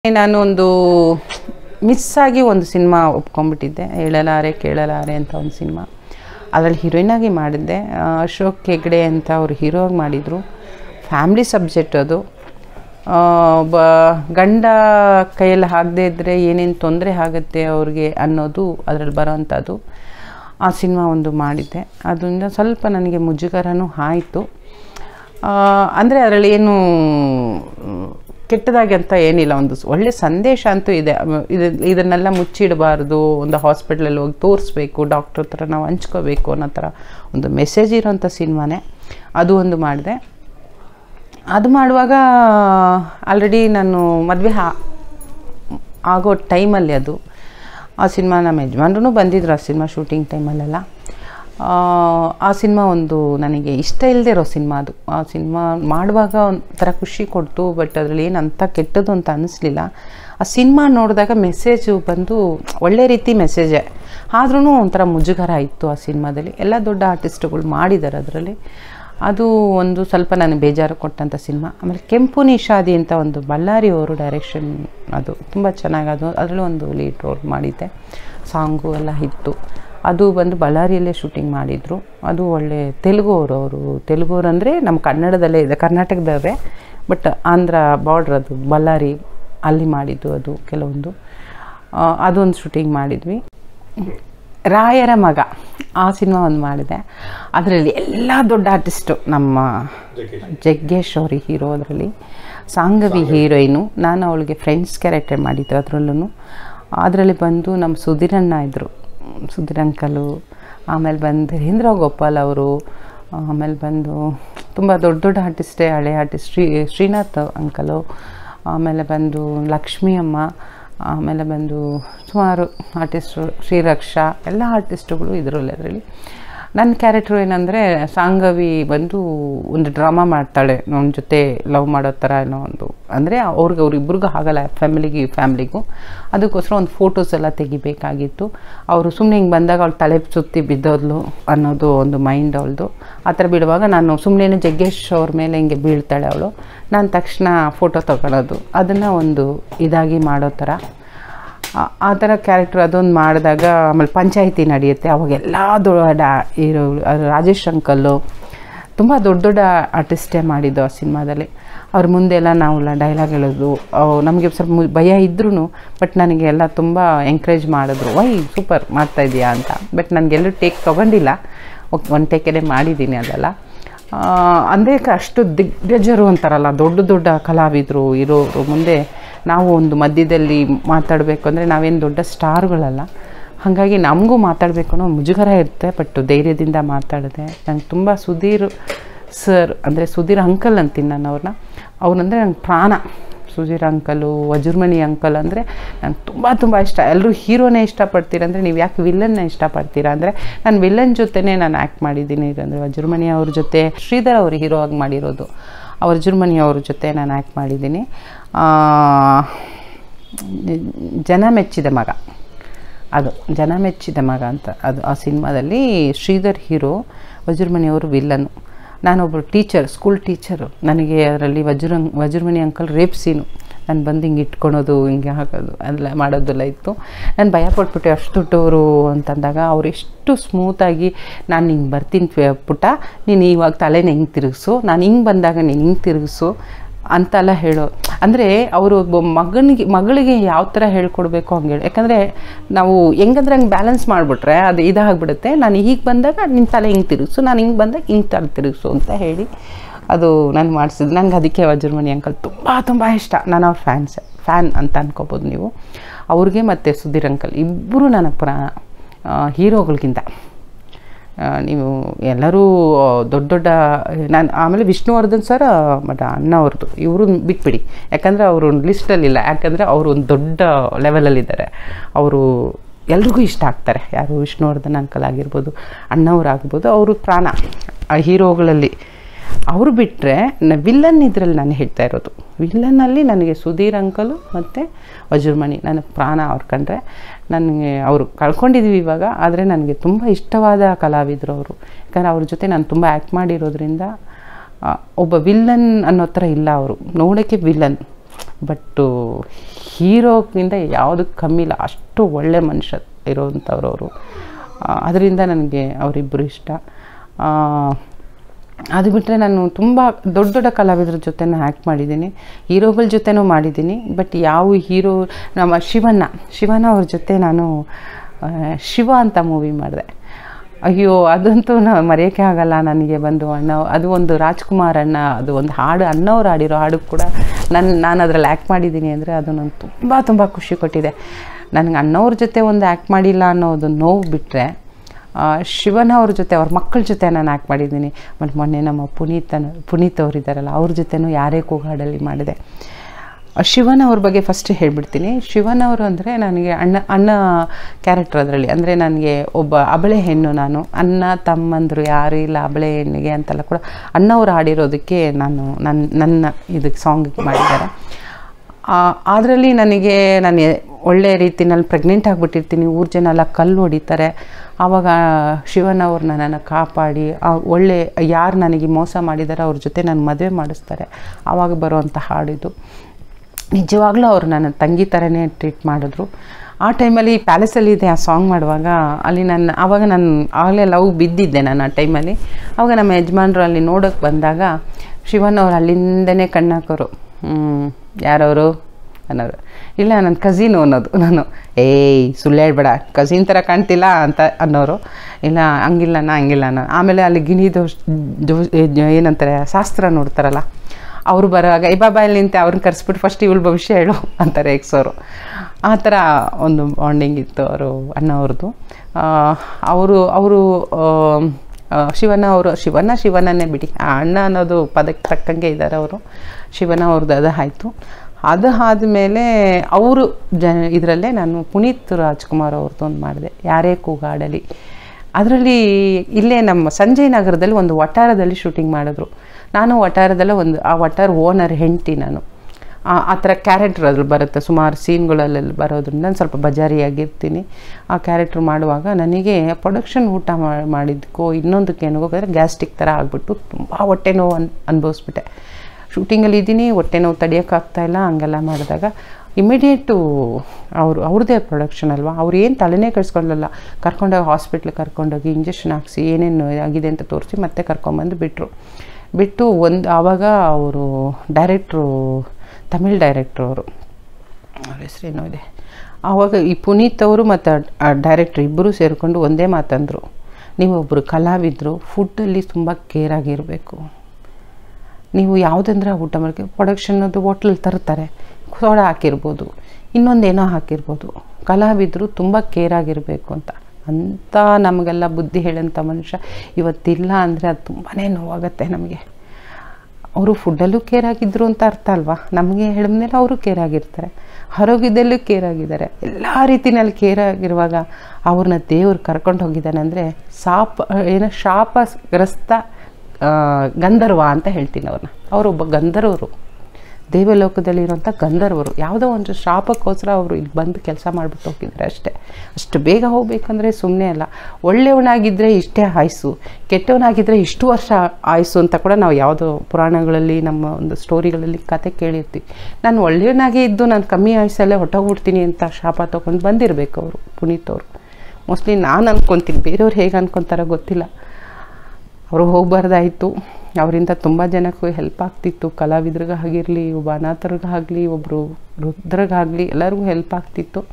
ನಾನು ಒಂದು ಮಿಸ್ ಆಗಿ ಒಂದು ಸಿನಿಮಾ ಒಪ್ಕೊಂಡ್ಬಿಟ್ಟಿದ್ದೆ ಹೇಳಲಾರೆ ಕೇಳಲಾರೆ ಅಂತ ಒಂದು ಸಿನಿಮಾ ಅದರಲ್ಲಿ ಹೀರೋಯಿನ್ ಆಗಿ ಮಾಡಿದ್ದೆ ಆ, ಅಶೋಕ್ ಹೆಗ್ಡೆ ಅಂತ ಅವರು ಹೀರೋ ಆಗಿ ಮಾಡಿದರು ಫ್ಯಾಮ್ಲಿ ಸಬ್ಜೆಕ್ಟ್ ಅದು ಆ, ಒಬ್ಬ ಗಂಡ ಕೈಯಲ್ಲಿ ಆಗದೇ ಇದ್ದರೆ ಏನೇನು ತೊಂದರೆ ಆಗುತ್ತೆ ಅವ್ರಿಗೆ ಅನ್ನೋದು ಅದರಲ್ಲಿ ಬರೋವಂಥದ್ದು ಆ ಸಿನಿಮಾ ಒಂದು ಮಾಡಿದ್ದೆ ಅದರಿಂದ ಸ್ವಲ್ಪ ನನಗೆ ಮುಜುಗರನೂ ಆಯಿತು ಅಂದರೆ ಅದರಲ್ಲಿ ಏನು ಕೆಟ್ಟದಾಗಿ ಅಂತ ಏನಿಲ್ಲ ಒಂದು ಸ್- ಒಳ್ಳೆ ಸಂದೇಶ ಅಂತೂ ಇದೆ ಅಮ್- ಇದು ಇದನ್ನೆಲ್ಲ ಮುಚ್ಚಿಡಬಾರ್ದು ಒಂದು ಹಾಸ್ಪಿಟ್ಲಲ್ಲಿ ಹೋಗಿ ತೋರಿಸ್ಬೇಕು ಡಾಕ್ಟ್ರ್ ಹತ್ರ ನಾವು ಹಂಚ್ಕೋಬೇಕು ಅನ್ನೋ ಥರ ಒಂದು ಮೆಸೇಜ್ ಇರೋಂಥ ಸಿನಿಮಾನೇ ಅದು ಒಂದು ಮಾಡಿದೆ ಅದು ಮಾಡುವಾಗ ಆಲ್ರೆಡಿ ನಾನು ಮದುವೆ ಆಗೋ ಟೈಮಲ್ಲಿ ಅದು ಆ ಸಿನಿಮಾ ನಮ್ಮ ಯಜಮಾನ್ರೂ ಬಂದಿದ್ರು ಆ ಸಿನಿಮಾ ಶೂಟಿಂಗ್ ಟೈಮಲ್ಲೆಲ್ಲ ಆ, ಆ ಸಿನಿಮಾ ಒಂದು ನನಗೆ ಇಷ್ಟ ಇಲ್ಲದೆ ಇರೋ ಸಿನಿಮಾ ಅದು ಆ ಸಿನಿಮಾ ಮಾಡುವಾಗ ಒಂಥರ ಖುಷಿ ಕೊಡ್ತು ಬಟ್ ಅದರಲ್ಲಿ ಏನು ಅಂಥ ಕೆಟ್ಟದ್ದು ಅಂತ ಅನ್ನಿಸ್ಲಿಲ್ಲ ಆ ಸಿನಿಮಾ ನೋಡಿದಾಗ ಮೆಸೇಜು ಬಂದು ಒಳ್ಳೆ ರೀತಿ ಮೆಸೇಜೇ ಆದ್ರೂ ಒಂಥರ ಮುಜುಗರ ಇತ್ತು ಆ ಸಿನಿಮಾದಲ್ಲಿ ಎಲ್ಲ ದೊಡ್ಡ ಆರ್ಟಿಸ್ಟ್ಗಳು ಮಾಡಿದ್ದಾರೆ ಅದರಲ್ಲಿ ಅದು ಒಂದು ಸ್ವಲ್ಪ ನನಗೆ ಬೇಜಾರು ಕೊಟ್ಟಂಥ ಸಿನಿಮಾ ಆಮೇಲೆ ಕೆಂಪು ನಿಷಾದಿ ಅಂತ ಒಂದು ಬಳ್ಳಾರಿ ಅವರು ಡೈರೆಕ್ಷನ್ ಅದು ತುಂಬ ಚೆನ್ನಾಗಿ ಅದು ಅದರಲ್ಲೂ ಒಂದು ಲೀಡ್ ರೋಲ್ ಮಾಡಿದ್ದೆ ಸಾಂಗು ಎಲ್ಲ ಇತ್ತು ಅದು ಬಂದು ಬಳ್ಳಾರಿಯಲ್ಲೇ ಶೂಟಿಂಗ್ ಮಾಡಿದರು ಅದು ಒಳ್ಳೆ ತೆಲುಗು ಅವರು ಅವರು ತೆಲುಗುವ್ರು ಅಂದರೆ ನಮ್ಮ ಕನ್ನಡದಲ್ಲೇ ಇದೆ ಕರ್ನಾಟಕದವರೇ ಬಟ್ ಆಂಧ್ರ ಬಾರ್ಡ್ರ್ ಅದು ಬಳ್ಳಾರಿ ಅಲ್ಲಿ ಮಾಡಿದ್ದು ಅದು ಕೆಲವೊಂದು ಆ, ಅದೊಂದು ಶೂಟಿಂಗ್ ಮಾಡಿದ್ವಿ ರಾಯರ ಮಗ ಆ ಸಿನಿಮಾ ಒಂದು ಮಾಡಿದೆ ಅದರಲ್ಲಿ ಎಲ್ಲ ದೊಡ್ಡ ಆರ್ಟಿಸ್ಟು ನಮ್ಮ ಜಗ್ಗೇಶ್ ಅವ್ರಿ ಹೀರೋ ಅದರಲ್ಲಿ ಸಾಂಗವಿ ಹೀರೋಯಿನು ನಾನು ಅವಳಿಗೆ ಫ್ರೆಂಡ್ಸ್ ಕ್ಯಾರೆಕ್ಟರ್ ಮಾಡಿದ್ದು ಅದರಲ್ಲೂ ಅದರಲ್ಲಿ ಬಂದು ನಮ್ಮ ಸುಧೀರಣ್ಣ ಇದ್ದರು ಸುಧೀರ್ ಅಂಕಲು ಆಮೇಲೆ ಬಂದು ಧೀರೇಂದ್ರ ಗೋಪಾಲ್ ಅವರು ಆಮೇಲೆ ಬಂದು ತುಂಬ ದೊಡ್ಡ ದೊಡ್ಡ ಆರ್ಟಿಸ್ಟೇ ಹಳೆ ಆರ್ಟಿಸ್ಟ್ ಶ್ರೀ ಶ್ರೀನಾಥ್ ಅಂಕಲು ಆಮೇಲೆ ಬಂದು ಲಕ್ಷ್ಮಿ ಅಮ್ಮ ಆಮೇಲೆ ಬಂದು ಸುಮಾರು ಆರ್ಟಿಸ್ಟು ಶ್ರೀರಕ್ಷಾ ಎಲ್ಲ ಆರ್ಟಿಸ್ಟುಗಳು ಇದರಲ್ಲಿ ಅದರಲ್ಲಿ ನನ್ನ ಕ್ಯಾರೆಕ್ಟ್ರು ಏನಂದರೆ ಸಾಂಗವಿ ಬಂದು ಒಂದು ಡ್ರಾಮಾ ಮಾಡ್ತಾಳೆ ನನ್ನ ಜೊತೆ ಲವ್ ಮಾಡೋ ಥರ ಏನೋ ಒಂದು ಅಂದರೆ ಅವ್ರಿಗೆ ಅವ್ರಿಬ್ರಿಗೂ ಆಗಲ್ಲ ಫ್ಯಾಮಿಲಿಗೆ ಫ್ಯಾಮ್ಲಿಗೂ ಅದಕ್ಕೋಸ್ಕರ ಒಂದು ಫೋಟೋಸ್ ಎಲ್ಲ ತೆಗಿಬೇಕಾಗಿತ್ತು ಅವರು ಸುಮ್ಮನೆ ಹಿಂಗೆ ಬಂದಾಗ ಅವಳು ತಲೆ ಸುತ್ತಿ ಬಿದ್ದೋದ್ಲು ಅನ್ನೋದು ಒಂದು ಮೈಂಡ್ ಅವಳದು ಆ ಥರ ಬಿಡುವಾಗ ನಾನು ಸುಮ್ಮನೆ ಜಗ್ಗೇಶ್ ಅವ್ರ ಮೇಲೆ ಹಿಂಗೆ ಬೀಳ್ತಾಳೆ ಅವಳು ನಾನು ತಕ್ಷಣ ಫೋಟೋ ತಗೊಳ್ಳೋದು ಅದನ್ನು ಒಂದು ಇದಾಗಿ ಮಾಡೋ ಥರ ಆ- ಆ ಥರ ಕ್ಯಾರೆಕ್ಟರ್ ಅದೊಂದು ಮಾಡಿದಾಗ ಆಮೇಲೆ ಪಂಚಾಯಿತಿ ನಡೆಯುತ್ತೆ ಅವಾಗೆಲ್ಲ ದೊಡ್ಡ ಹೀರೋ ರಾಜೇಶ್ ಅಂಕಲ್ಲು ತುಂಬ ದೊಡ್ಡ ದೊಡ್ಡ ಆರ್ಟಿಸ್ಟೇ ಮಾಡಿದ್ದು ಆ ಸಿನಿಮಾದಲ್ಲಿ ಅವ್ರ ಮುಂದೆಲ್ಲ ನಾವೆಲ್ಲ ಡೈಲಾಗ್ ಹೇಳೋದು ಅವು ನಮಗೆ ಸ್ವಲ್ಪ ಮು- ಭಯ ಇದ್ರೂ ಬಟ್ ನನಗೆ ಎಲ್ಲ ತುಂಬ ಎಂಕರೇಜ್ ಮಾಡಿದ್ರು ವೈ ಸೂಪರ್ ಮಾಡ್ತಾ ಇದೀಯಾ ಅಂತ ಬಟ್ ನನಗೆಲ್ಲೂ ಟೇಕ್ ತೊಗೊಂಡಿಲ್ಲ ಒನ್ ಟೇಕೇ ಮಾಡಿದ್ದೀನಿ ಅದೆಲ್ಲ ಆ, ಅಂದರೆ ಕ- ಅಷ್ಟು ದಿಗ್ಗಜರು ಅಂತಾರಲ್ಲ ದೊಡ್ಡ ದೊಡ್ಡ ಕಲಾವಿದರು ಇರೋರು ಮುಂದೆ ನಾವು ಒಂದು ಮಧ್ಯದಲ್ಲಿ ಮಾತಾಡಬೇಕು ಅಂದರೆ ನಾವೇನು ದೊಡ್ಡ ಸ್ಟಾರ್ಗಳಲ್ಲ ಹಾಗಾಗಿ ನಮಗೂ ಮಾತಾಡಬೇಕು ಅನ್ನೋ ಮುಜುಗರ ಇರುತ್ತೆ ಬಟ್ ಧೈರ್ಯದಿಂದ ಮಾತಾಡಿದೆ ನಂಗೆ ತುಂಬ ಸುಧೀರ್ ಸರ್ ಅಂದರೆ ಸುಧೀರ್ ಅಂಕಲ್ ಅಂತೀನಿ ನಾನು ಅವ್ರನ್ನ ಅವ್ರಂದರೆ ನಂಗೆ ಪ್ರಾಣ ಸುಧೀರ್ ಅಂಕಲು ವಜುರ್ಮಣಿ ಅಂಕಲ್ ಅಂದರೆ ನಂಗೆ ತುಂಬ ತುಂಬ ಇಷ್ಟ ಎಲ್ಲರೂ ಹೀರೋನೇ ಇಷ್ಟಪಡ್ತೀರ ಅಂದರೆ ನೀವು ಯಾಕೆ ವಿಲ್ಲನ್ನ ಇಷ್ಟಪಡ್ತೀರಾ ಅಂದರೆ ನಾನು ವಿಲ್ಲನ್ ಜೊತೆನೇ ನಾನು ಆ್ಯಕ್ಟ್ ಮಾಡಿದ್ದೀನಿ ಅಂದರೆ ವಜುರ್ಮಣಿ ಅವ್ರ ಜೊತೆ ಶ್ರೀಧರ್ ಅವರು ಹೀರೋ ಆಗಿ ಮಾಡಿರೋದು ಅವ್ರ ವಜುರ್ಮಣಿ ಅವ್ರ ಜೊತೆ ನಾನು ಆ್ಯಕ್ಟ್ ಮಾಡಿದ್ದೀನಿ ಆ, ಜನ ಮೆಚ್ಚಿದ ಮಗ ಅದು ಜನ ಮೆಚ್ಚಿದ ಮಗ ಅಂತ ಅದು ಆ ಸಿನಿಮಾದಲ್ಲಿ ಶ್ರೀಧರ್ ಹೀರೋ ವಜ್ರಮಣಿ ಅವರು ವಿಲ್ಲನು ನಾನೊಬ್ಬರು ಟೀಚರ್ ಸ್ಕೂಲ್ ಟೀಚರು ನನಗೆ ಅದರಲ್ಲಿ ವಜ್ರ ವಜ್ರಮಣಿ ಅಂಕಲ್ ರೇಪ್ ಸೀನು ನಾನು ಬಂದು ಹಿಂಗೆ ಇಟ್ಕೊಳೋದು ಹಿಂಗೆ ಹಾಕೋದು ಎಲ್ಲ ಮಾಡೋದೆಲ್ಲ ಇತ್ತು ನಾನು ಭಯ ಪಟ್ಬಿಟ್ಟೆ ಅಷ್ಟು ದೊಡ್ಡವರು ಅಂತಂದಾಗ ಅವ್ರು ಎಷ್ಟು ಸ್ಮೂತಾಗಿ ನಾನು ಹಿಂಗೆ ಬರ್ತೀನಿ ಪೆ- ಪುಟ್ಟ ನೀನು ಇವಾಗ ತಲೆನ ಹಿಂಗೆ ತಿರುಗಿಸು ನಾನು ಹಿಂಗೆ ಬಂದಾಗ ನೀನು ಹಿಂಗೆ ತಿರುಗಿಸು ಅಂತೆಲ್ಲ ಹೇಳೋ ಅಂದರೆ ಅವರು ಒಬ್ಬ ಮಗನಿಗೆ ಮಗಳಿಗೆ ಯಾವ ಥರ ಹೇಳ್ಕೊಡ್ಬೇಕು ಹಂಗೆ ಹೇಳಿ ಯಾಕಂದರೆ ನಾವು ಹೆಂಗಂದ್ರೆ ಹಂಗೆ ಬ್ಯಾಲೆನ್ಸ್ ಮಾಡಿಬಿಟ್ರೆ ಅದು ಇದಾಗ್ಬಿಡುತ್ತೆ ನಾನು ಹೀಗೆ ಬಂದಾಗ ನಿನ್ನ ತಲೆ ಹಿಂಗೆ ತಿರುಗಿಸು ನಾನು ಹಿಂಗೆ ಬಂದಾಗ ಹಿಂಗೆ ತಲೆ ತಿರುಗಿಸು ಅಂತ ಹೇಳಿ ಅದು ನಾನು ಮಾಡಿಸಿದ್ದು ನಂಗೆ ಅದಕ್ಕೆ ವಜ್ರಮಣಿ ಅಂಕಲ್ ತುಂಬ ತುಂಬ ಇಷ್ಟ ನಾನು ಅವ್ರ ಫ್ಯಾನ್ಸ್ ಫ್ಯಾನ್ ಅಂತ ಅನ್ಕೋಬೋದು ನೀವು ಅವ್ರಿಗೆ ಮತ್ತು ಸುಧೀರ್ ಅಂಕಲ್ ಇಬ್ಬರು ನನಗೆ ಪ್ರಾಣ ಹೀರೋಗಳಿಗಿಂತ ಆ, ನೀವು ಎಲ್ಲರೂ ದೊಡ್ಡ ದೊಡ್ಡ ನಾನು ಆಮೇಲೆ ವಿಷ್ಣುವರ್ಧನ್ ಸರ್ ಮತ್ತು ಅಣ್ಣ ಅವ್ರದ್ದು ಇವರು ಬಿಟ್ಬಿಡಿ ಯಾಕಂದರೆ ಅವರು ಲಿಸ್ಟಲ್ಲಿಲ್ಲ ಯಾಕಂದರೆ ಅವರು ಒಂದು ದೊಡ್ಡ ಲೆವೆಲಲ್ಲಿದ್ದಾರೆ ಅವರು ಎಲ್ರಿಗೂ ಇಷ್ಟ ಆಗ್ತಾರೆ ಯಾರು ವಿಷ್ಣುವರ್ಧನ್ ಅಂಕಲ್ ಆಗಿರ್ಬೋದು ಅಣ್ಣವ್ರಾಗ್ಬೋದು ಅವರು ಪ್ರಾಣ ಆ ಹೀರೋಗಳಲ್ಲಿ ಅವರು ಬಿಟ್ಟರೆ ವಿಲ್ಲನ್ ಇದರಲ್ಲಿ ನಾನು ಹೇಳ್ತಾ ಇರೋದು ವಿಲ್ಲನ್ನಲ್ಲಿ ನನಗೆ ಸುಧೀರ್ ಅಂಕಲು ಮತ್ತು ವಜ್ರಮಣಿ ನನಗೆ ಪ್ರಾಣ ಅವ್ರು ಕಂಡ್ರೆ ನನಗೆ ಅವರು ಕಳ್ಕೊಂಡಿದ್ವಿ ಇವಾಗ ಆದರೆ ನನಗೆ ತುಂಬ ಇಷ್ಟವಾದ ಕಲಾವಿದರು ಅವರು ಯಾಕಂದರೆ ಅವ್ರ ಜೊತೆ ನಾನು ತುಂಬ ಆ್ಯಕ್ಟ್ ಮಾಡಿರೋದ್ರಿಂದ ಆ, ಒಬ್ಬ ವಿಲ್ಲನ್ ಅನ್ನೋ ಥರ ಇಲ್ಲ ಅವರು ನೋಡೋಕ್ಕೆ ವಿಲ್ಲನ್ ಬಟ್ಟು ಹೀರೋಗಿಂತ ಯಾವುದಕ್ಕೆ ಕಮ್ಮಿ ಇಲ್ಲ ಅಷ್ಟು ಒಳ್ಳೆ ಮನುಷ್ಯ ಇರೋವಂಥವ್ರು ಅವರು ಅದರಿಂದ ನನಗೆ ಅವರಿಬ್ಬರು ಇಷ್ಟ ಆ, ಅದು ಬಿಟ್ಟರೆ ನಾನು ತುಂಬ ದೊಡ್ಡ ದೊಡ್ಡ ಕಲಾವಿದರ ಜೊತೆನೂ ಆ್ಯಕ್ಟ್ ಮಾಡಿದ್ದೀನಿ ಹೀರೋಗಳ ಜೊತೆನೂ ಮಾಡಿದ್ದೀನಿ ಬಟ್ ಯಾವ ಹೀರೋ ನಮ್ಮ ಶಿವಣ್ಣ ಶಿವಣ್ಣ ಅವ್ರ ಜೊತೆ ನಾನು ಆ, ಶಿವ ಅಂತ ಮೂವಿ ಮಾಡಿದೆ ಅಯ್ಯೋ ಅದಂತೂ ನಾ ಮರೆಯೋಕ್ಕೆ ಆಗಲ್ಲ ನನಗೆ ಬಂದು ಅಣ್ಣ ಅದು ಒಂದು ರಾಜ್ಕುಮಾರ್ ಅಣ್ಣ ಅದು ಒಂದು ಹಾಡು ಅಣ್ಣವ್ರು ಹಾಡಿರೋ ಹಾಡು ಕೂಡ ನನ್ನ ನಾನು ಅದರಲ್ಲಿ ಆ್ಯಕ್ಟ್ ಮಾಡಿದ್ದೀನಿ ಅಂದರೆ ಅದು ನನಗೆ ತುಂಬ ತುಂಬ ಖುಷಿ ಕೊಟ್ಟಿದೆ ನನಗೆ ಅಣ್ಣವ್ರ ಜೊತೆ ಒಂದು ಆ್ಯಕ್ಟ್ ಮಾಡಿಲ್ಲ ಅನ್ನೋದು ನೋವು ಬಿಟ್ಟರೆ ಶಿವನ ಅವ್ರ ಜೊತೆ ಅವ್ರ ಮಕ್ಕಳ ಜೊತೆ ನಾನು ಆ್ಯಕ್ಟ್ ಮಾಡಿದ್ದೀನಿ ಮತ್ತು ಮೊನ್ನೆ ನಮ್ಮ ಪುನೀತನ ಪುನೀತ್ ಅವ್ರು ಇದ್ದಾರಲ್ಲ ಅವ್ರ ಜೊತೆನೂ ಯಾರೇ ಕೂಗಾಡಲ್ಲಿ ಮಾಡಿದೆ ಶಿವನ ಅವ್ರ ಬಗ್ಗೆ ಫಸ್ಟ್ ಹೇಳ್ಬಿಡ್ತೀನಿ ಶಿವನ ಅವರು ಅಂದರೆ ನನಗೆ ಅಣ್ಣ ಅಣ್ಣ ಕ್ಯಾರೆಕ್ಟರ್ ಅದರಲ್ಲಿ ಅಂದರೆ ನನಗೆ ಒಬ್ಬ ಅಬಳೆ ಹೆಣ್ಣು ನಾನು ಅಣ್ಣ ತಮ್ಮಂದರು ಯಾರೂ ಇಲ್ಲ ಅಬಳೆ ಹೆಣ್ಣಿಗೆ ಅಂತೆಲ್ಲ ಕೂಡ ಅಣ್ಣವ್ರು ಹಾಡಿರೋದಕ್ಕೆ ನಾನು ನನ್ನ ನನ್ನ ಇದಕ್ಕೆ ಸಾಂಗ್ ಮಾಡಿದ್ದಾರೆ ಅದರಲ್ಲಿ ನನಗೆ ನಾನು ಎ- ಒಳ್ಳೆ ರೀತಿನಲ್ಲಿ ಪ್ರೆಗ್ನೆಂಟ್ ಆಗಿಬಿಟ್ಟಿರ್ತೀನಿ ಊರು ಜನ ಎಲ್ಲ ಕಲ್ಲು ಹೊಡಿತಾರೆ ಆವಾಗ ಶಿವನವ್ರು ನನ್ನನ್ನು ಕಾಪಾಡಿ ಆ ಒಳ್ಳೆ ಯಾರು ನನಗೆ ಮೋಸ ಮಾಡಿದಾರೋ ಅವ್ರ ಜೊತೆ ನಾನು ಮದುವೆ ಮಾಡಿಸ್ತಾರೆ ಆವಾಗ ಬರುವಂಥ ಹಾಡಿದು ನಿಜವಾಗ್ಲೂ ಅವ್ರು ನನ್ನ ತಂಗಿ ಥರನೇ ಟ್ರೀಟ್ ಮಾಡಿದ್ರು ಆ ಟೈಮಲ್ಲಿ ಪ್ಯಾಲೇಸಲ್ಲಿ ಇದೆ ಆ ಸಾಂಗ್ ಮಾಡುವಾಗ ಅಲ್ಲಿ ನನ್ನ ಆವಾಗ ನಾನು ಆಗಲೇ ಲವ್ ಬಿದ್ದಿದ್ದೆ ನಾನು ಆ ಟೈಮಲ್ಲಿ ಆವಾಗ ನಮ್ಮ ಯಜಮಾನ್ರು ಅಲ್ಲಿ ನೋಡೋಕ್ಕೆ ಬಂದಾಗ ಶಿವನ್ ಅವ್ರು ಅಲ್ಲಿಂದನೇ ಕಣ್ಣಾಕೋರು ಹ್ಞೂ ಯಾರವರು ಅನ್ನೋರು ಇಲ್ಲ ನನ್ನ ಕಝಿನು ಅನ್ನೋದು ನಾನು ಏಯ್ ಸುಳ್ಳು ಹೇಳ್ಬೇಡ ಕಝಿನ್ ಥರ ಕಾಣ್ತಿಲ್ಲ ಅಂತ ಅನ್ನೋರು ಇಲ್ಲ ಹಂಗಿಲ್ಲನ ಹಂಗಿಲ್ಲ ಅನ್ನೋ ಆಮೇಲೆ ಅಲ್ಲಿ ಗಿಣಿ ದೋಷ ದೋ ಏನಂತಾರೆ ಶಾಸ್ತ್ರ ನೋಡ್ತಾರಲ್ಲ ಅವರು ಬರುವಾಗ ಈ ಬಾಬಾ ಇಲ್ಲಿ ನಿಂತೆ ಅವ್ರನ್ನ ಕರೆಸ್ಬಿಟ್ಟು ಫಸ್ಟ್ ಇವಳು ಭವಿಷ್ಯ ಹೇಳು ಅಂತಾರೆ ಎಕ್ಸೋರು ಆ ಥರ ಒಂದು ಬಾಂಡಿಂಗ್ ಇತ್ತು ಅವರು ಅಣ್ಣವ್ರದ್ದು ಅವರು ಅವರು ಶಿವನ ಅವರು ಶಿವನ ಶಿವನನ್ನೇ ಬಿಡಿ ಆ ಅಣ್ಣ ಅನ್ನೋದು ಪದಕ್ಕೆ ತಕ್ಕಂಗೆ ಇದ್ದಾರೆ ಅವರು ಶಿವನ ಅವ್ರದ್ದು ಅದು ಆಯಿತು ಅದು ಆದಮೇಲೆ ಅವರು ಜ ಇದರಲ್ಲೇ ನಾನು ಪುನೀತ್ ರಾಜ್ಕುಮಾರ್ ಅವ್ರದ್ದು ಒಂದು ಮಾಡಿದೆ ಯಾರೇ ಕೂಗಾಡಲಿ ಅದರಲ್ಲಿ ಇಲ್ಲೇ ನಮ್ಮ ಸಂಜಯ್ ನಗರದಲ್ಲಿ ಒಂದು ವಟಾರದಲ್ಲಿ ಶೂಟಿಂಗ್ ಮಾಡಿದ್ರು ನಾನು ವಟಾರದಲ್ಲೇ ಒಂದು ಆ ವಟಾರ ಓನರ್ ಹೆಂಡತಿ ನಾನು ಆ ಆ ಥರ ಕ್ಯಾರೆಕ್ಟರ್ ಅದ್ರಲ್ಲಿ ಬರುತ್ತೆ ಸುಮಾರು ಸೀನ್ಗಳಲ್ಲಿ ಬರೋದ್ರಿಂದ ನಾನು ಸ್ವಲ್ಪ ಬಜಾರಿಯಾಗಿರ್ತೀನಿ ಆ ಕ್ಯಾರೆಕ್ಟ್ರ್ ಮಾಡುವಾಗ ನನಗೆ ಪ್ರೊಡಕ್ಷನ್ ಊಟ ಮಾ- ಮಾಡಿದ್ದಕ್ಕೋ ಇನ್ನೊಂದಕ್ಕೆ ಏನೋ ಹೋಗಿದ್ರೆ ಗ್ಯಾಸ್ಟಿಕ್ ಥರ ಆಗಿಬಿಟ್ಟು ತುಂಬ ಹೊಟ್ಟೆ ನೋವು ಅನ್ ಅನುಭವಿಸ್ಬಿಟ್ಟೆ ಶೂಟಿಂಗಲ್ಲಿ ಇದ್ದೀನಿ ಹೊಟ್ಟೆ ನೋವು ತಡೆಯೋಕ್ಕಾಗ್ತಾ ಇಲ್ಲ ಹಂಗೆಲ್ಲ ಮಾಡಿದಾಗ ಇಮಿಡಿಯೇಟು ಅವರು ಅವ್ರದ್ದೇ ಪ್ರೊಡಕ್ಷನ್ ಅಲ್ವಾ ಅವ್ರು ಏನು ತಲೆನೇ ಕೆಡಿಸ್ಕೊಳ್ಳಲ್ಲ ಕರ್ಕೊಂಡೋಗಿ ಹಾಸ್ಪಿಟ್ಲಿಗೆ ಕರ್ಕೊಂಡೋಗಿ ಇಂಜೆಕ್ಷನ್ ಹಾಕ್ಸಿ ಏನೇನು ಆಗಿದೆ ಅಂತ ತೋರಿಸಿ ಮತ್ತೆ ಕರ್ಕೊಂಬಂದು ಬಿಟ್ಟರು ಬಿಟ್ಟು ಒಂದು ಆವಾಗ ಅವರು ಡೈರೆಕ್ಟ್ರು ತಮಿಳ್ ಡೈರೆಕ್ಟ್ರು ಅವರು ಅವ್ರ ಹೆಸರೇನೋ ಇದೆ ಆವಾಗ ಈ ಪುನೀತ್ ಅವರು ಮತ್ತು ಆ ಡೈರೆಕ್ಟ್ರ್ ಇಬ್ಬರೂ ಸೇರಿಕೊಂಡು ಒಂದೇ ಮಾತಂದರು ನೀವೊಬ್ಬರು ಕಲಾವಿದರು ಫುಡ್ಡಲ್ಲಿ ತುಂಬ ಕೇರ್ ಆಗಿರಬೇಕು ನೀವು ಯಾವುದಂದ್ರೆ ಊಟ ಮಾಡೋಕ್ಕೆ ಪ್ರೊಡಕ್ಷನ್ನದು ಹೋಟ್ಲಲ್ಲಿ ತರ್ತಾರೆ ಸೋಡಾ ಹಾಕಿರ್ಬೋದು ಇನ್ನೊಂದೇನೋ ಹಾಕಿರ್ಬೋದು ಕಲಾವಿದರು ತುಂಬ ಕೇರ್ ಆಗಿರಬೇಕು ಅಂತ ಅಂಥ ನಮಗೆಲ್ಲ ಬುದ್ಧಿ ಹೇಳೋಂಥ ಮನುಷ್ಯ ಇವತ್ತಿಲ್ಲ ಅಂದರೆ ಅದು ತುಂಬಾ ನೋವಾಗತ್ತೆ ನಮಗೆ ಅವರು ಫುಡ್ಡಲ್ಲೂ ಕೇರ್ ಆಗಿದ್ರು ಅಂತ ಅರ್ಥ ಅಲ್ವಾ ನಮಗೆ ಹೇಳಿದ್ಮೇಲೆ ಅವರು ಕೇರ್ ಆಗಿರ್ತಾರೆ ಆರೋಗ್ಯದಲ್ಲೂ ಕೇರ್ ಆಗಿದ್ದಾರೆ ಎಲ್ಲ ರೀತಿನಲ್ಲಿ ಕೇರ್ ಆಗಿರುವಾಗ ಅವ್ರನ್ನ ದೇವ್ರು ಕರ್ಕೊಂಡು ಹೋಗಿದ್ದಾನೆ ಅಂದರೆ ಸಾಪ ಏನೋ ಶಾಪಗ್ರಸ್ತ ಆ, ಗಂಧರ್ವ ಅಂತ ಹೇಳ್ತೀನಿ ಅವ್ರನ್ನ ಅವರೊಬ್ಬ ಗಂಧರ್ವರು ದೇವಲೋಕದಲ್ಲಿರುವಂಥ ಗಂಧರ್ವರು ಯಾವುದೋ ಒಂದು ಶಾಪಕ್ಕೋಸ್ಕರ ಅವರು ಇಲ್ಲಿ ಬಂದು ಕೆಲಸ ಮಾಡಿಬಿಟ್ಟು ಹೋಗಿದ್ದಾರೆ ಅಷ್ಟೇ ಅಷ್ಟು ಬೇಗ ಹೋಗ್ಬೇಕಂದ್ರೆ ಸುಮ್ಮನೆ ಅಲ್ಲ ಒಳ್ಳೆಯವನಾಗಿದ್ದರೆ ಇಷ್ಟೇ ಆಯುಸ್ಸು ಕೆಟ್ಟವನಾಗಿದ್ದರೆ ಇಷ್ಟು ವರ್ಷ ಆಯುಸ್ಸು ಅಂತ ಕೂಡ ನಾವು ಯಾವುದೋ ಪುರಾಣಗಳಲ್ಲಿ ನಮ್ಮ ಒಂದು ಸ್ಟೋರಿಗಳಲ್ಲಿ ಕತೆ ಕೇಳಿರ್ತೀವಿ ನಾನು ಒಳ್ಳೆಯವನಾಗೇ ಇದ್ದು ನಾನು ಕಮ್ಮಿ ಆಯುಸ್ಸಲ್ಲೇ ಹೊಟ್ಟೋಗ್ಬಿಡ್ತೀನಿ ಅಂತ ಶಾಪ ತೊಗೊಂಡು ಬಂದಿರಬೇಕು ಅವರು ಪುನೀತ್ ಅವರು ಮೋಸ್ಟ್ಲಿ ನಾನು ಅನ್ಕೊತೀನಿ ಬೇರೆಯವ್ರು ಹೇಗೆ ಅನ್ಕೊತಾರೋ ಗೊತ್ತಿಲ್ಲ ಅವರು ಹೋಗಬಾರ್ದಾಯಿತು ಅವರಿಂದ ತುಂಬ ಜನಕ್ಕೂ ಹೆಲ್ಪ್ ಆಗ್ತಿತ್ತು ಕಲಾವಿದ್ರಿಗಾಗಿರಲಿ ಒಬ್ಬ ಅನಾಥರಿಗಾಗಲಿ ಒಬ್ಬರು ವೃದ್ಧರಿಗಾಗಲಿ ಎಲ್ಲರಿಗೂ ಹೆಲ್ಪ್ ಆಗ್ತಿತ್ತು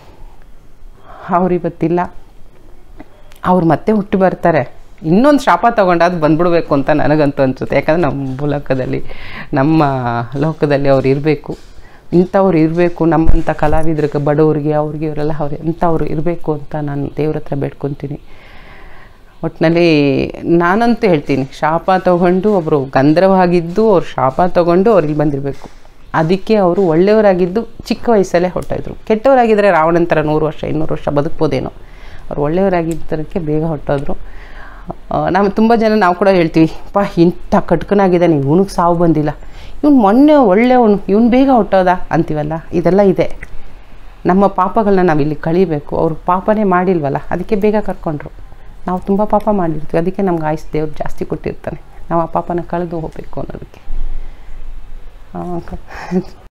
ಅವ್ರು ಇವತ್ತಿಲ್ಲ ಅವ್ರು ಮತ್ತೆ ಹುಟ್ಟಿ ಬರ್ತಾರೆ ಇನ್ನೊಂದು ಶಾಪ ತಗೊಂಡು ಅದು ಬಂದ್ಬಿಡ್ಬೇಕು ಅಂತ ನನಗಂತೂ ಅನಿಸುತ್ತೆ ಯಾಕಂದರೆ ನಮ್ಮ ಭೂಲೋಕದಲ್ಲಿ ನಮ್ಮ ಲೋಕದಲ್ಲಿ ಅವ್ರು ಇರಬೇಕು ಇಂಥವ್ರು ಇರಬೇಕು ನಮ್ಮಂಥ ಕಲಾವಿದ್ರಿಗೆ ಬಡವ್ರಿಗೆ ಅವ್ರಿಗೆ ಇವರೆಲ್ಲ ಅವ್ರು ಇಂಥವ್ರು ಇರಬೇಕು ಅಂತ ನಾನು ದೇವ್ರ ಹತ್ರ ಬೇಡ್ಕೊತೀನಿ ಒಟ್ಟಿನಲ್ಲಿ ನಾನಂತೂ ಹೇಳ್ತೀನಿ ಶಾಪ ತಗೊಂಡು ಒಬ್ಬರು ಗಂಧರ್ವಾಗಿದ್ದು ಅವ್ರು ಶಾಪ ತಗೊಂಡು ಅವ್ರು ಇಲ್ಲಿ ಬಂದಿರಬೇಕು ಅದಕ್ಕೆ ಅವರು ಒಳ್ಳೆಯವರಾಗಿದ್ದು ಚಿಕ್ಕ ವಯಸ್ಸಲ್ಲೇ ಹೊಟ್ಟೋದ್ರು ಕೆಟ್ಟವರಾಗಿದ್ದರೆ ರಾವಣನ ಥರ ನೂರು ವರ್ಷ ಇನ್ನೂರು ವರ್ಷ ಬದುಕ್ಬೋದೇನೋ ಅವ್ರು ಒಳ್ಳೆಯವರಾಗಿದ್ದಕ್ಕೆ ಬೇಗ ಹೊಟ್ಟೋದ್ರು ನಾವು ತುಂಬ ಜನ ನಾವು ಕೂಡ ಹೇಳ್ತೀವಿ ಪಾ ಇಂಥ ಕಟ್ಕನಾಗಿದ್ದಾನೆ ಇವನಿಗೆ ಸಾವು ಬಂದಿಲ್ಲ ಇವ್ನು ಮೊನ್ನೆ ಒಳ್ಳೆಯವನು ಇವ್ನು ಬೇಗ ಹೊಟ್ಟೋದ ಅಂತೀವಲ್ಲ ಇದೆಲ್ಲ ಇದೆ ನಮ್ಮ ಪಾಪಗಳನ್ನ ನಾವು ಇಲ್ಲಿ ಕಳಿಬೇಕು ಅವ್ರು ಪಾಪನೇ ಮಾಡಿಲ್ವಲ್ಲ ಅದಕ್ಕೆ ಬೇಗ ಕರ್ಕೊಂಡ್ರು ನಾವು ತುಂಬ ಪಾಪ ಮಾಡಿರ್ತೀವಿ ಅದಕ್ಕೆ ನಮ್ಗೆ ಆಯುಸ್ ದೇವ್ರು ಜಾಸ್ತಿ ಕೊಟ್ಟಿರ್ತಾನೆ ನಾವು ಆ ಪಾಪನ ಕಳೆದು ಹೋಗಬೇಕು ಅನ್ನೋದಕ್ಕೆ ಆ, ಕ-